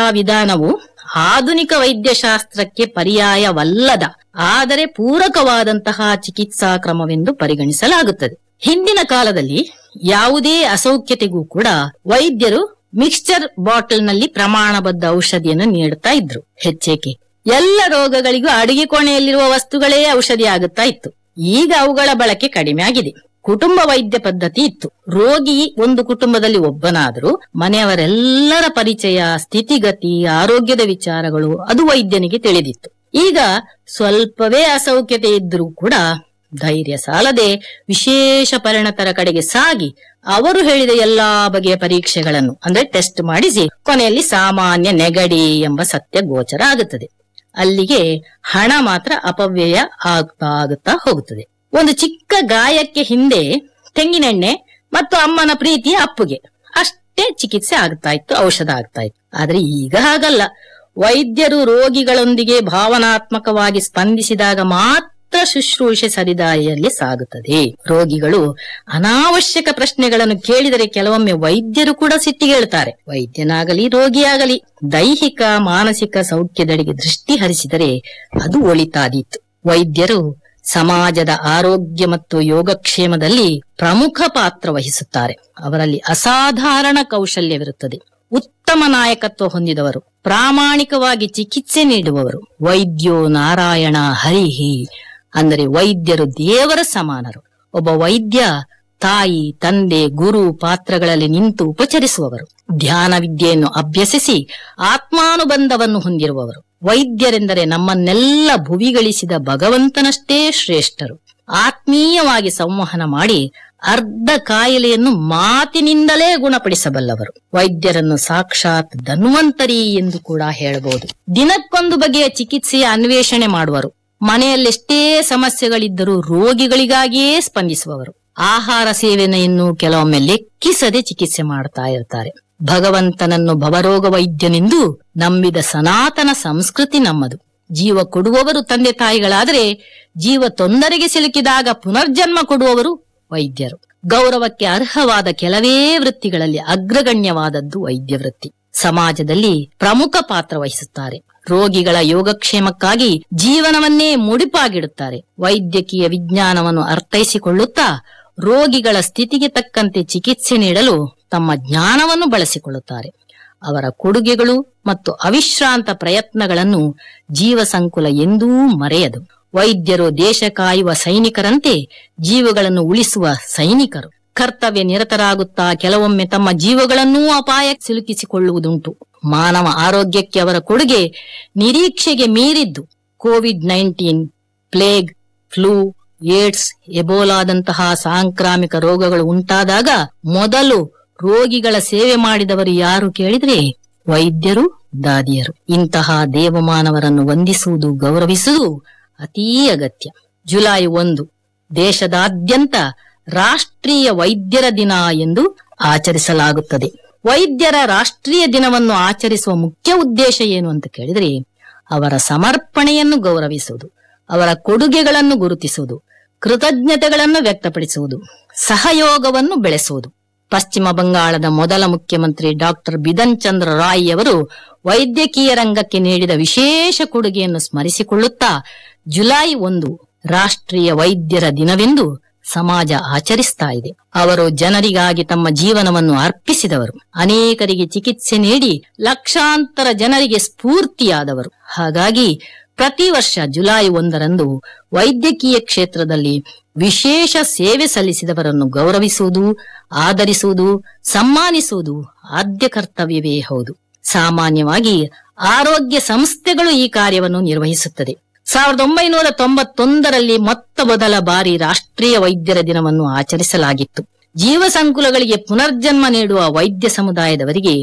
ವಿಧಾನವು ಆಧುನಿಕ ವೈದ್ಯಶಾಸ್ತ್ರಕ್ಕೆ ಪರ್ಯಾಯವಲ್ಲದ ಆದರೆ ಪೂರಕವಾದಂತಹ ಚಿಕಿತ್ಸಾ ಕ್ರಮವೆಂದು ಪರಿಗಣಿಸಲಾಗುತ್ತದೆ ಹಿಂದಿನ ಕಾಲದಲ್ಲಿ ಯಾವುದೇ ಅಸೌಖ್ಯತೆಗೂ ಕೂಡ ವೈದ್ಯರು ಮಿಕ್ಸ್ಚರ್ ಬಾಟಲ್ನಲ್ಲಿ ಪ್ರಮಾಣಬದ್ಧ ಔಷಧಿಯನ್ನು ನೀಡುತ್ತಾ ಇದ್ರು ಹೆಚ್ಚೇಕೆ ಎಲ್ಲ ರೋಗಗಳಿಗೂ ಅಡಿಗೆ ಕೋಣೆಯಲ್ಲಿರುವ ವಸ್ತುಗಳೇ ಔಷಧಿ ಆಗುತ್ತಾ ಇತ್ತು ಈಗ ಅವುಗಳ ಬಳಕೆ ಕಡಿಮೆ ಆಗಿದೆ ಕುಟುಂಬ ವೈದ್ಯ ಪದ್ಧತಿ ಇತ್ತು ರೋಗಿ ಒಂದು ಕುಟುಂಬದಲ್ಲಿ ಒಬ್ಬನಾದರೂ ಮನೆಯವರೆಲ್ಲರ ಪರಿಚಯ ಸ್ಥಿತಿಗತಿ ಆರೋಗ್ಯದ ವಿಚಾರಗಳು ಅದು ವೈದ್ಯನಿಗೆ ತಿಳಿದಿತ್ತು ಈಗ ಸ್ವಲ್ಪವೇ ಅಸೌಖ್ಯತೆ ಇದ್ರೂ ಕೂಡ ಧೈರ್ಯ ಸಾಲದೆ ವಿಶೇಷ ಪರಿಣತರ ಕಡೆಗೆ ಸಾಗಿ ಅವರು ಹೇಳಿದ ಎಲ್ಲಾ ಬಗೆಯ ಪರೀಕ್ಷೆಗಳನ್ನು ಅಂದ್ರೆ ಟೆಸ್ಟ್ ಮಾಡಿಸಿ ಕೊನೆಯಲ್ಲಿ ಸಾಮಾನ್ಯ ನೆಗಡಿ ಎಂಬ ಸತ್ಯ ಗೋಚರ ಆಗುತ್ತದೆ ಅಲ್ಲಿಗೆ ಹಣ ಮಾತ್ರ ಅಪವ್ಯಯ ಆಗ್ತಾ ಆಗುತ್ತಾ ಹೋಗುತ್ತದೆ ಒಂದು ಚಿಕ್ಕ ಗಾಯಕ್ಕೆ ಹಿಂದೆ ತೆಂಗಿನೆಣ್ಣೆ ಮತ್ತು ಅಮ್ಮನ ಪ್ರೀತಿಯ ಅಪ್ಪುಗೆ ಅಷ್ಟೇ ಚಿಕಿತ್ಸೆ ಆಗ್ತಾ ಇತ್ತು ಔಷಧ ಆಗ್ತಾ ಇತ್ತು ಆದ್ರೆ ಈಗ ಹಾಗಲ್ಲ ವೈದ್ಯರು ರೋಗಿಗಳೊಂದಿಗೆ ಭಾವನಾತ್ಮಕವಾಗಿ ಸ್ಪಂದಿಸಿದಾಗ ಮಾತ್ರ ಶುಶ್ರೂಷೆ ಸರಿದಾರಿಯಲ್ಲಿ ಸಾಗುತ್ತದೆ ರೋಗಿಗಳು ಅನಾವಶ್ಯಕ ಪ್ರಶ್ನೆಗಳನ್ನು ಕೇಳಿದರೆ ಕೆಲವೊಮ್ಮೆ ವೈದ್ಯರು ಕೂಡ ಸಿಟ್ಟಿಗೇಳ್ತಾರೆ ವೈದ್ಯನಾಗಲಿ ರೋಗಿಯಾಗಲಿ ದೈಹಿಕ ಮಾನಸಿಕ ಸೌಖ್ಯದೆಡೆಗೆ ದೃಷ್ಟಿ ಹರಿಸಿದರೆ ಅದು ಒಳಿತಾದೀತು ವೈದ್ಯರು ಸಮಾಜದ ಆರೋಗ್ಯ ಮತ್ತು ಯೋಗಕ್ಷೇಮದಲ್ಲಿ ಪ್ರಮುಖ ಪಾತ್ರ ವಹಿಸುತ್ತಾರೆ ಅವರಲ್ಲಿ ಅಸಾಧಾರಣ ಕೌಶಲ್ಯವಿರುತ್ತದೆ ಉತ್ತಮ ನಾಯಕತ್ವ ಹೊಂದಿದವರು ಪ್ರಾಮಾಣಿಕವಾಗಿ ಚಿಕಿತ್ಸೆ ನೀಡುವವರು ವೈದ್ಯೋ ನಾರಾಯಣ ಹರಿಹಿ ಅಂದರೆ ವೈದ್ಯರು ದೇವರ ಸಮಾನರು ಒಬ್ಬ ವೈದ್ಯ ತಾಯಿ ತಂದೆ ಗುರು ಪಾತ್ರಗಳಲ್ಲಿ ನಿಂತು ಉಪಚರಿಸುವವರು ಧ್ಯಾನ ವಿದ್ಯೆಯನ್ನು ಅಭ್ಯಸಿಸಿ ಆತ್ಮಾನುಬಂಧವನ್ನು ಹೊಂದಿರುವವರು ವೈದ್ಯರೆಂದರೆ ನಮ್ಮನ್ನೆಲ್ಲ ಭುವಿಗಳಿಸಿದ ಭಗವಂತನಷ್ಟೇ ಶ್ರೇಷ್ಠರು ಆತ್ಮೀಯವಾಗಿ ಸಂವಹನ ಮಾಡಿ ಅರ್ಧ ಕಾಯಿಲೆಯನ್ನು ಮಾತಿನಿಂದಲೇ ಗುಣಪಡಿಸಬಲ್ಲವರು ವೈದ್ಯರನ್ನು ಸಾಕ್ಷಾತ್ ಧನ್ವಂತರಿ ಎಂದು ಕೂಡ ಹೇಳಬಹುದು ದಿನಕ್ಕೊಂದು ಬಗೆಯ ಚಿಕಿತ್ಸೆಯ ಅನ್ವೇಷಣೆ ಮಾಡುವರು ಮನೆಯಲ್ಲೆಷ್ಟೇ ಸಮಸ್ಯೆಗಳಿದ್ದರೂ ರೋಗಿಗಳಿಗಾಗಿಯೇ ಸ್ಪಂದಿಸುವವರು ಆಹಾರ ಸೇವನೆಯನ್ನು ಕೆಲವೊಮ್ಮೆ ಲೆಕ್ಕಿಸದೆ ಚಿಕಿತ್ಸೆ ಮಾಡ್ತಾ ಇರ್ತಾರೆ ಭಗವಂತನನ್ನು ಭವರೋಗ ವೈದ್ಯನೆಂದು ನಂಬಿದ ಸನಾತನ ಸಂಸ್ಕೃತಿ ನಮ್ಮದು ಜೀವ ಕೊಡುವವರು ತಂದೆ ತಾಯಿಗಳಾದರೆ ಜೀವ ತೊಂದರೆಗೆ ಸಿಲುಕಿದಾಗ ಪುನರ್ಜನ್ಮ ಕೊಡುವವರು ವೈದ್ಯರು ಗೌರವಕ್ಕೆ ಅರ್ಹವಾದ ಕೆಲವೇ ವೃತ್ತಿಗಳಲ್ಲಿ ಅಗ್ರಗಣ್ಯವಾದದ್ದು ವೈದ್ಯ ವೃತ್ತಿ ಸಮಾಜದಲ್ಲಿ ಪ್ರಮುಖ ಪಾತ್ರ ವಹಿಸುತ್ತಾರೆ ರೋಗಿಗಳ ಯೋಗಕ್ಷೇಮಕ್ಕಾಗಿ ಜೀವನವನ್ನೇ ಮುಡಿಪಾಗಿಡುತ್ತಾರೆ ವೈದ್ಯಕೀಯ ವಿಜ್ಞಾನವನ್ನು ಅರ್ಥೈಸಿಕೊಳ್ಳುತ್ತಾ ರೋಗಿಗಳ ಸ್ಥಿತಿಗೆ ತಕ್ಕಂತೆ ಚಿಕಿತ್ಸೆ ನೀಡಲು ತಮ್ಮ ಜ್ಞಾನವನ್ನು ಬಳಸಿಕೊಳ್ಳುತ್ತಾರೆ ಅವರ ಕೊಡುಗೆಗಳು ಮತ್ತು ಅವಿಶ್ರಾಂತ ಪ್ರಯತ್ನಗಳನ್ನು ಜೀವ ಸಂಕುಲ ಎಂದೂ ಮರೆಯದು ವೈದ್ಯರು ದೇಶ ಕಾಯುವ ಸೈನಿಕರಂತೆ ಜೀವಗಳನ್ನು ಉಳಿಸುವ ಸೈನಿಕರು ಕರ್ತವ್ಯ ನಿರತರಾಗುತ್ತಾ ಕೆಲವೊಮ್ಮೆ ತಮ್ಮ ಜೀವಗಳನ್ನೂ ಅಪಾಯ ಸಿಲುಕಿಸಿಕೊಳ್ಳುವುದುಂಟು ಮಾನವ ಆರೋಗ್ಯಕ್ಕೆ ಅವರ ಕೊಡುಗೆ ನಿರೀಕ್ಷೆಗೆ ಮೀರಿದ್ದು covid nineteen plague flu AIDS ಎಬೋಲಾದಂತಹ ಸಾಂಕ್ರಾಮಿಕ ರೋಗಗಳು ಉಂಟಾದಾಗ ಮೊದಲು ರೋಗಿಗಳ ಸೇವೆ ಮಾಡಿದವರು ಯಾರು ಕೇಳಿದ್ರೆ ವೈದ್ಯರು ದಾದಿಯರು ಇಂತಹ ದೇವಮಾನವರನ್ನು ವಂದಿಸುವುದು ಗೌರವಿಸುವುದು ಅತೀ ಅಗತ್ಯ ಜುಲೈ ಒಂದು ದೇಶದಾದ್ಯಂತ ರಾಷ್ಟ್ರೀಯ ವೈದ್ಯರ ದಿನ ಎಂದು ಆಚರಿಸಲಾಗುತ್ತದೆ ವೈದ್ಯರ ರಾಷ್ಟ್ರೀಯ ದಿನವನ್ನು ಆಚರಿಸುವ ಮುಖ್ಯ ಉದ್ದೇಶ ಏನು ಅಂತ ಕೇಳಿದ್ರೆ ಅವರ ಸಮರ್ಪಣೆಯನ್ನು ಗೌರವಿಸುವುದು ಅವರ ಕೊಡುಗೆಗಳನ್ನು ಗುರುತಿಸುವುದು ಕೃತಜ್ಞತೆಗಳನ್ನು ವ್ಯಕ್ತಪಡಿಸುವುದು ಸಹಯೋಗವನ್ನು ಬೆಳೆಸುವುದು ಪಶ್ಚಿಮ ಬಂಗಾಳದ ಮೊದಲ ಮುಖ್ಯಮಂತ್ರಿ ಡಾಕ್ಟರ್ ಬಿಧನ್ ಚಂದ್ರ ರಾಯ್ ಅವರು ವೈದ್ಯಕೀಯ ರಂಗಕ್ಕೆ ನೀಡಿದ ವಿಶೇಷ ಕೊಡುಗೆಯನ್ನು ಸ್ಮರಿಸಿಕೊಳ್ಳುತ್ತಾ ಜುಲೈ ಒಂದು ರಾಷ್ಟ್ರೀಯ ವೈದ್ಯರ ದಿನವೆಂದು ಸಮಾಜ ಆಚರಿಸ್ತಾ ಇದೆ ಅವರು ಜನರಿಗಾಗಿ ತಮ್ಮ ಜೀವನವನ್ನು ಅರ್ಪಿಸಿದವರು ಅನೇಕರಿಗೆ ಚಿಕಿತ್ಸೆ ನೀಡಿ ಲಕ್ಷಾಂತರ ಜನರಿಗೆ ಸ್ಫೂರ್ತಿಯಾದವರು ಹಾಗಾಗಿ ಪ್ರತಿ ವರ್ಷ ಜುಲೈ ಒಂದರಂದು ವೈದ್ಯಕೀಯ ಕ್ಷೇತ್ರದಲ್ಲಿ ವಿಶೇಷ ಸೇವೆ ಸಲ್ಲಿಸಿದವರನ್ನು ಗೌರವಿಸುವುದು ಆದರಿಸುವುದು ಸನ್ಮಾನಿಸುವುದು ಆದ್ಯ ಕರ್ತವ್ಯವೇ ಹೌದು ಸಾಮಾನ್ಯವಾಗಿ ಆರೋಗ್ಯ ಸಂಸ್ಥೆಗಳು ಈ ಕಾರ್ಯವನ್ನು ನಿರ್ವಹಿಸುತ್ತದೆ ಸಾವಿರದ ಒಂಬೈನೂರ ತೊಂಬತ್ತೊಂದರಲ್ಲಿ ಮೊತ್ತ ಮೊದಲ ಬಾರಿ ರಾಷ್ಟ್ರೀಯ ವೈದ್ಯರ ದಿನವನ್ನು ಆಚರಿಸಲಾಗಿತ್ತು ಜೀವ ಸಂಕುಲಗಳಿಗೆ ಪುನರ್ಜನ್ಮ ನೀಡುವ ವೈದ್ಯ ಸಮುದಾಯದವರಿಗೆ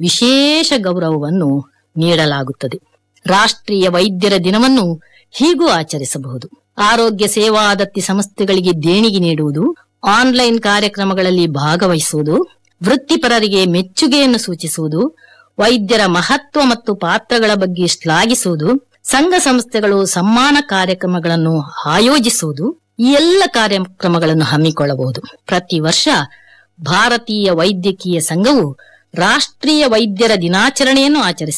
ವಿಶೇಷ ಗೌರವವನ್ನು ನೀಡಲಾಗುತ್ತದೆ ರಾಷ್ಟ್ರೀಯ ವೈದ್ಯರ ದಿನವನ್ನು ಹೀಗೂ ಆಚರಿಸಬಹುದು ಆರೋಗ್ಯ ಸೇವಾ ದತ್ತಿ ಸಂಸ್ಥೆಗಳಿಗೆ ದೇಣಿಗೆ ನೀಡುವುದು ಆನ್ಲೈನ್ ಕಾರ್ಯಕ್ರಮಗಳಲ್ಲಿ ಭಾಗವಹಿಸುವುದು ವೃತ್ತಿಪರರಿಗೆ ಮೆಚ್ಚುಗೆಯನ್ನು ಸೂಚಿಸುವುದು ವೈದ್ಯರ ಮಹತ್ವ ಮತ್ತು ಪಾತ್ರಗಳ ಬಗ್ಗೆ ಶ್ಲಾಘಿಸುವುದು ಸಂಘ ಸಂಸ್ಥೆಗಳು ಸಮ್ಮಾನ ಕಾರ್ಯಕ್ರಮಗಳನ್ನು ಆಯೋಜಿಸುವುದು ಈ ಎಲ್ಲ ಕಾರ್ಯಕ್ರಮಗಳನ್ನು ಹಮ್ಮಿಕೊಳ್ಳಬಹುದು ಪ್ರತಿ ವರ್ಷ ಭಾರತೀಯ ವೈದ್ಯಕೀಯ ಸಂಘವು ರಾಷ್ಟ್ರೀಯ ವೈದ್ಯರ ದಿನಾಚರಣೆಯನ್ನು ಆಚರಿಸುತ್ತದೆ